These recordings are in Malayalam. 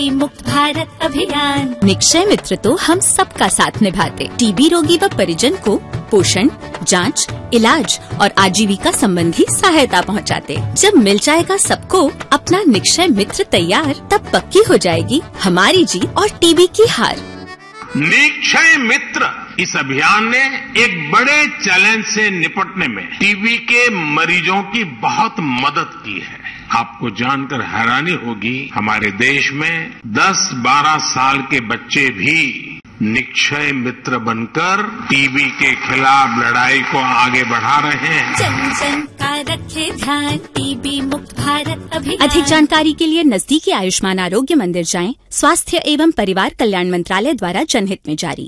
मुक्त भारत अभियान निक्षय मित्र तो हम सबका साथ निभाते टीबी रोगी व परिजन को पोषण जांच, इलाज और आजीविका संबंधी सहायता पहुंचाते। जब मिल जाएगा सबको अपना निक्षय मित्र तैयार तब पक्की हो जाएगी हमारी जीत और टीबी की हार निक्षय मित्र इस अभियान ने एक बड़े चैलेंज से निपटने में टीबी के मरीजों की बहुत मदद की है आपको जानकर हैरानी होगी हमारे देश में 10-12 साल के बच्चे भी निक्षय मित्र बनकर टीबी के खिलाफ लड़ाई को आगे बढ़ा रहे हैं जन जन का रखे ध्यान टीबी मुक्त भारत अभियान अधिक जानकारी के लिए नजदीकी आयुष्मान आरोग्य मंदिर जाएं स्वास्थ्य एवं परिवार कल्याण मंत्रालय द्वारा जनहित में जारी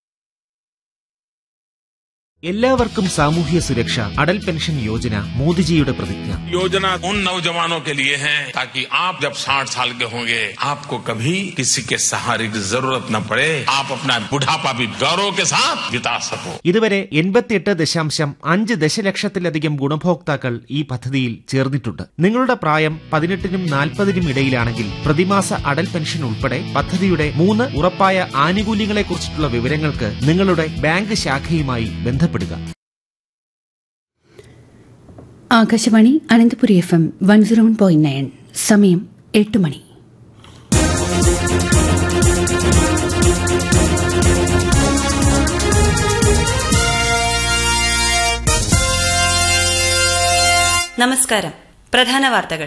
എല്ലാവർക്കും സാമൂഹ്യ സുരക്ഷ അടൽ പെൻഷൻ യോജന മോദിജിയുടെ പ്രതിജ്ഞ योजना उन नौजवानों के लिए है ताकि आप जब 60 साल के होंगे आपको कभी किसी के सहारे की जरूरत न पड़े आप अपना बुढ़ापा भी गौरव के साथ बिता सको ഇതുവരെ എൺപത്തിയെട്ട് ദശാംശം അഞ്ച് ദശലക്ഷത്തിലധികം ഗുണഭോക്താക്കൾ ഈ പദ്ധതിയിൽ ചേർന്നിട്ടുണ്ട് നിങ്ങളുടെ പ്രായം പതിനെട്ടിനും നാൽപ്പതിനും ഇടയിലാണെങ്കിൽ പ്രതിമാസ അടൽ പെൻഷൻ ഉൾപ്പെടെ പദ്ധതിയുടെ മൂന്ന് ഉറപ്പായ ആനുകൂല്യങ്ങളെക്കുറിച്ചിട്ടുള്ള വിവരങ്ങൾക്ക് നിങ്ങളുടെ ബാങ്ക് ശാഖയുമായി ബന്ധപ്പെടുക Akashvani Ananthapuri F M one zero one point nine സമയം എട്ട് മണി നമസ്കാരം പ്രധാന വാർത്തകൾ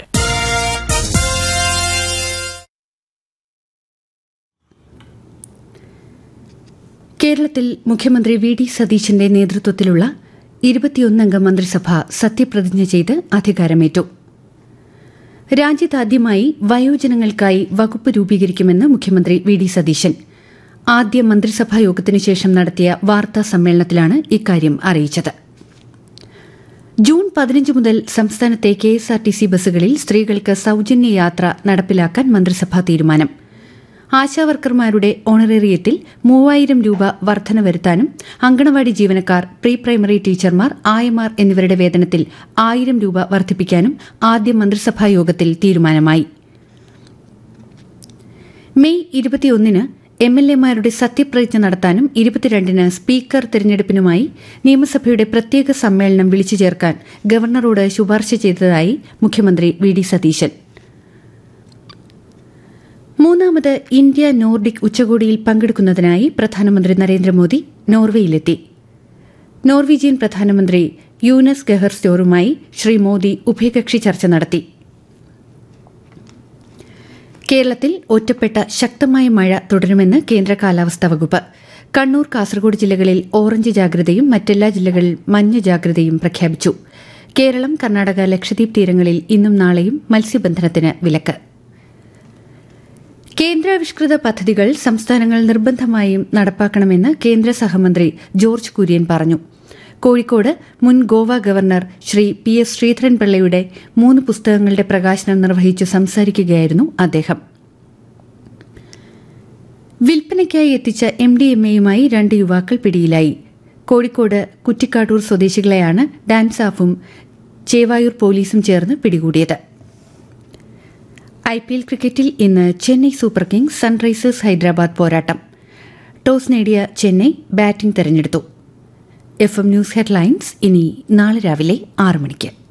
കേരളത്തിൽ മുഖ്യമന്ത്രി വി ഡി സതീശന്റെ നേതൃത്വത്തിലുള്ള ഇരുപത്തിയൊന്നംഗ മന്ത്രിസഭ സത്യപ്രതിജ്ഞ ചെയ്ത് അധികാരമേറ്റു രാജ്യത്താദ്യമായി വയോജനങ്ങൾക്കായി വകുപ്പ് രൂപീകരിക്കുമെന്ന് മുഖ്യമന്ത്രി വി ഡി സതീശൻ ആദ്യ മന്ത്രിസഭാ യോഗത്തിനു ശേഷം നടത്തിയ വാർത്താ സമ്മേളനത്തിലാണ് ഇക്കാര്യം അറിയിച്ചത് ജൂൺ പതിനഞ്ച് മുതൽ സംസ്ഥാനത്തെ K S R T C ബസ്സുകളിൽ സ്ത്രീകൾക്ക് സൌജന്യ യാത്ര നടപ്പിലാക്കാൻ മന്ത്രിസഭാ തീരുമാനം ആശാവർക്കർമാരുടെ ഓണറേറിയത്തിൽ മൂവായിരം രൂപ വർധന വരുത്താനും അങ്കണവാടി ജീവനക്കാർ പ്രീ പ്രൈമറി ടീച്ചർമാർ ആയമാർ എന്നിവരുടെ വേതനത്തിൽ ആയിരം രൂപ വർദ്ധിപ്പിക്കാനും ആദ്യ മന്ത്രിസഭാ യോഗത്തിൽ തീരുമാനമായി മെയ് ഇരുപത്തിയൊന്നിന് എം എൽ എമാരുടെ സത്യപ്രതിജ്ഞ നടത്താനും ഇരുപത്തിരണ്ടിന് സ്പീക്കർ തിരഞ്ഞെടുപ്പിനുമായി നിയമസഭയുടെ പ്രത്യേക സമ്മേളനം വിളിച്ചു ചേർക്കാൻ ഗവർണറോട് ശുപാർശ ചെയ്തതായി മുഖ്യമന്ത്രി വി ഡി സതീശൻ മൂന്നാമത് ഇന്ത്യ നോർഡിക് ഉച്ചകോടിയിൽ പങ്കെടുക്കുന്നതിനായി പ്രധാനമന്ത്രി നരേന്ദ്രമോദി നോർവേയിലെത്തി നോർവീജിയൻ പ്രധാനമന്ത്രി യൂനസ് ഗഹർ സ്റ്റോറുമായി ശ്രീ മോദി ഉഭയകക്ഷി ചർച്ച നടത്തി കേരളത്തിൽ ഒറ്റപ്പെട്ട ശക്തമായ മഴ തുടരുമെന്ന് കേന്ദ്ര കാലാവസ്ഥാ വകുപ്പ് കണ്ണൂർ കാസർഗോഡ് ജില്ലകളിൽ ഓറഞ്ച് ജാഗ്രതയും മറ്റെല്ലാ ജില്ലകളിൽ മഞ്ഞ ജാഗ്രതയും പ്രഖ്യാപിച്ചു കേരളം കർണാടക ലക്ഷദ്വീപ് തീരങ്ങളിൽ ഇന്നും നാളെയും മത്സ്യബന്ധനത്തിന് വിലക്ക് കേന്ദ്രാവിഷ്കൃത പദ്ധതികൾ സംസ്ഥാനങ്ങൾ നിർബന്ധമായും നടപ്പാക്കണമെന്ന് കേന്ദ്ര സഹമന്ത്രി ജോർജ് കുര്യൻ പറഞ്ഞു കോഴിക്കോട് മുൻ Goa governor Shri P S ശ്രീധരൻപിള്ളയുടെ മൂന്ന് പുസ്തകങ്ങളുടെ പ്രകാശനം നിർവഹിച്ചു സംസാരിക്കുകയായിരുന്നു അദ്ദേഹം വിൽപ്പനയ്ക്കായി എത്തിച്ച എം ഡി എം എയുമായി രണ്ട് യുവാക്കൾ പിടിയിലായി കോഴിക്കോട് കുറ്റിക്കാട്ടൂർ സ്വദേശികളെയാണ് ഡാൻസാഫും ചേവായൂർ പോലീസും ചേർന്ന് പിടികൂടിയത് ഐ പി എൽ ക്രിക്കറ്റിൽ ഇന്ന് Chennai super kings Sunrisers Hyderabad പോരാട്ടം ടോസ് നേടിയ ചെന്നൈ ബാറ്റിംഗ് തെരഞ്ഞെടുത്തു എഫ് എം ന്യൂസ് ഹെഡ്ലൈൻസ് ഇനി നാളെ രാവിലെ ആറ് മണിക്ക്